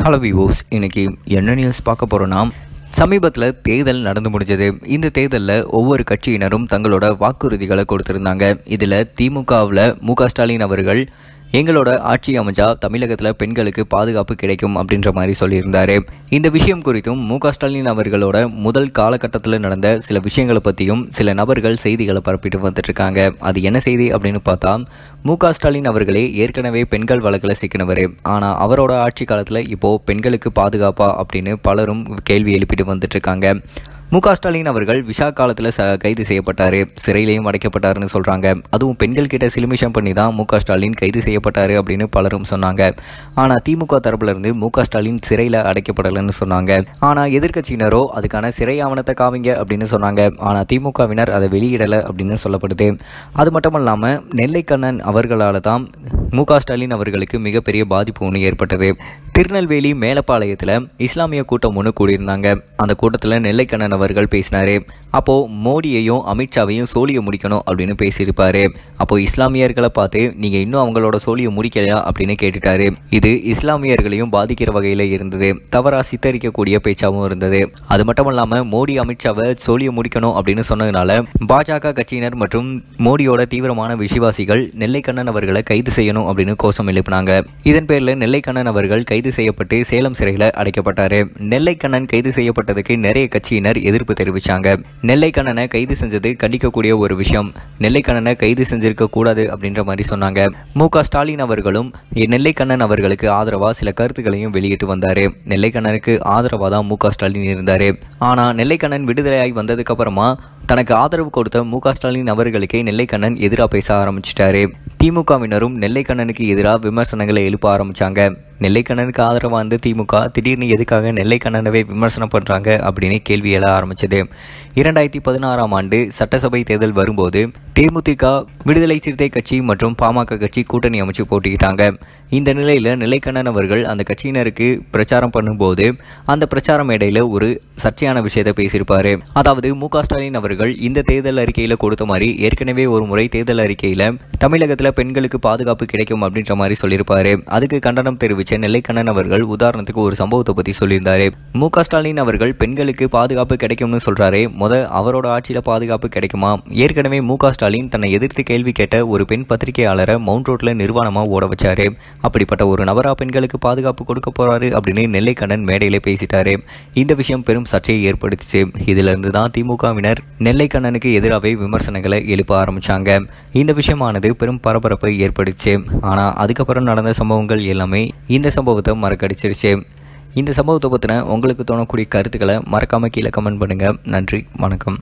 hello விவோஸ் இன்னைக்கு என்ன news பார்க்க போகிறோன்னா சமீபத்தில் தேர்தல் நடந்து முடிஞ்சது இந்த தேர்தலில் ஒவ்வொரு கட்சியினரும் தங்களோட வாக்குறுதிகளை கொடுத்திருந்தாங்க இதில் திமுகவில் மு க ஸ்டாலின் அவர்கள் எங்களோட ஆட்சி அமைஞ்சா தமிழகத்தில் பெண்களுக்கு பாதுகாப்பு கிடைக்கும் அப்படின்ற மாதிரி சொல்லியிருந்தாரு இந்த விஷயம் குறித்தும் மு க ஸ்டாலின் அவர்களோட முதல் காலகட்டத்தில் நடந்த சில விஷயங்களை பற்றியும் சில நபர்கள் செய்திகளை பரப்பிட்டு வந்துட்டு இருக்காங்க அது என்ன செய்தி அப்படின்னு பார்த்தா மு க ஸ்டாலின் அவர்களே ஏற்கனவே பெண்கள் வழக்கில் சிக்கினவர் ஆனால் அவரோட ஆட்சி காலத்தில் இப்போது பெண்களுக்கு பாதுகாப்பா அப்படின்னு பலரும் கேள்வி எழுப்பிட்டு வந்துட்டு இருக்காங்க மு க ஸ்டாலின் அவர்கள் விஷா காலத்தில் ச கைது செய்யப்பட்டார் சிறையிலையும் அடைக்கப்பட்டாருன்னு சொல்கிறாங்க அதுவும் பெண்கள் கிட்ட சிலுமிஷம் பண்ணி தான் மு க ஸ்டாலின் கைது செய்யப்பட்டார் அப்படின்னு பலரும் சொன்னாங்க ஆனால் திமுக தரப்புலேருந்து மு க ஸ்டாலின் சிறையில் அடைக்கப்படலைன்னு சொன்னாங்க ஆனால் எதிர்க்கட்சியினரோ அதுக்கான சிறை ஆவணத்தை காவிங்க அப்படின்னு சொன்னாங்க ஆனால் திமுகவினர் அதை வெளியிடலை அப்படின்னு சொல்லப்படுது அது மட்டும் இல்லாமல் நெல்லைக்கண்ணன் அவர்களால் தான் மு க ஸ்டாலின் அவர்களுக்கு மிகப்பெரிய பாதிப்பு ஒன்று ஏற்பட்டது திருநெல்வேலி மேலப்பாளையத்தில் இஸ்லாமிய கூட்டம் ஒன்று கூடியிருந்தாங்க அந்த கூட்டத்தில் நெல்லைக்கண்ணன் அவர்கள் பேசினார் அப்போது மோடியையும் அமித்ஷாவையும் சோழியை முடிக்கணும் அப்படின்னு பேசியிருப்பாரு அப்போ இஸ்லாமியர்களை பார்த்து நீங்கள் இன்னும் அவங்களோட சோழியை முடிக்கலையா அப்படின்னு கேட்டுட்டாரு இது இஸ்லாமியர்களையும் பாதிக்கிற வகையில் இருந்தது தவறாக சித்தரிக்கக்கூடிய பேச்சாகவும் இருந்தது அது மட்டும் இல்லாமல் மோடி அமித்ஷாவை சோழியை முடிக்கணும் அப்படின்னு சொன்னதுனால பாஜக கட்சியினர் மற்றும் மோடியோட தீவிரமான விசுவாசிகள் நெல்லைக்கண்ணன் அவர்களை கைது செய்யணும் அப்படின்னு கோஷம் எழுப்பினாங்க இதன் பேரில் நெல்லைக்கண்ணன் அவர்கள் கைது செய்யப்பட்டு சேலம் சிறையில் அடைக்கப்பட்டார் நெல்லைக்கண்ணன் கைது செய்யப்பட்டதுக்கு நிறைய கட்சியினர் எதிர்ப்பு தெரிவித்தாங்க நெல்லைக்கண்ணனை கைது செஞ்சது கண்டிக்கக்கூடிய ஒரு விஷயம் நெல்லைக்கண்ணனை கைது செஞ்சிருக்க கூடாது அப்படின்ற மாதிரி சொன்னாங்க மு க ஸ்டாலின் அவர்களும் நெல்லைக்கண்ணன் அவர்களுக்கு ஆதரவாக சில கருத்துக்களையும் வெளியிட்டு வந்தார் நெல்லைக்கண்ணனுக்கு ஆதரவாக தான் மு க ஸ்டாலின் இருந்தார் ஆனால் நெல்லைக்கண்ணன் விடுதலையாகி வந்ததுக்கு அப்புறமா தனக்கு ஆதரவு கொடுத்த மு க ஸ்டாலின் அவர்களுக்கே நெல்லைக்கண்ணன் எதிராக பேச ஆரம்பிச்சிட்டாரு திமுகவினரும் நெல்லைக்கண்ணனுக்கு எதிராக விமர்சனங்களை எழுப்ப ஆரம்பிச்சாங்க நெல்லைக்கண்ணனுக்கு ஆதரவாக வந்து திமுக திடீர்னு எதுக்காக நெல்லைக்கண்ணனவே விமர்சனம் பண்ணுறாங்க அப்படின்னு கேள்வி எழ ஆரம்பிச்சது இரண்டாயிரத்தி பதினாறாம் ஆண்டு சட்டசபை தேர்தல் வரும்போது தேமுதிக விடுதலை சிறுத்தை கட்சி மற்றும் பாமக கட்சி கூட்டணி அமைச்சு போட்டிக்கிட்டாங்க இந்த நிலையில் நிலைக்கண்ணன் அவர்கள் அந்த கட்சியினருக்கு பிரச்சாரம் பண்ணும்போது அந்த பிரச்சார மேடையில் ஒரு சர்ச்சையான விஷயத்தை பேசியிருப்பாரு அதாவது மு க ஸ்டாலின் அவர்கள் இந்த தேர்தல் அறிக்கையில் கொடுத்த மாதிரி ஏற்கனவே ஒரு முறை தேர்தல் அறிக்கையில் தமிழகத்தில் பெண்களுக்கு பாதுகாப்பு கிடைக்கும் அப்படின்ற மாதிரி சொல்லியிருப்பாரு அதுக்கு கண்டனம் தெரிவித்த நெல்லைக்கண்ணன் அவர்கள் உதாரணத்துக்கு ஒரு சம்பவத்தை பற்றி சொல்லியிருந்தாரு மு க ஸ்டாலின் அவர்கள் பெண்களுக்கு பாதுகாப்பு கிடைக்கும்னு சொல்றாரு முத அவரோட ஆட்சியில் பாதுகாப்பு கிடைக்குமா ஏற்கனவே மு க ஸ்டாலின் தன்னை எதிர்த்து கேள்வி கேட்ட ஒரு பெண் பத்திரிகையாளரை மவுண்ட் ரோட்ல நிர்வாணமாக ஓட வச்சாரு அப்படிப்பட்ட ஒரு நபரா பெண்களுக்கு பாதுகாப்பு கொடுக்க போறாரு அப்படின்னு நெல்லைக்கண்ணன் மேடையிலே பேசிட்டாரு இந்த விஷயம் பெரும் சர்ச்சையை ஏற்படுத்திச்சு இதுல இருந்து தான் திமுகவினர் நெல்லைக்கண்ணனுக்கு எதிராகவே விமர்சனங்களை எழுப்ப ஆரம்பிச்சாங்க இந்த விஷயமானது பெரும் பரபரப்பை ஏற்படுச்சு ஆனா அதுக்கப்புறம் நடந்த சம்பவங்கள் எல்லாமே இந்த சம்பவத்தை மறக்கடிச்சிருச்சு இந்த சம்பவத்தை பற்றின உங்களுக்கு தோணக்கூடிய கருத்துக்களை மறக்காமல் கீழே கமெண்ட் பண்ணுங்கள் நன்றி வணக்கம்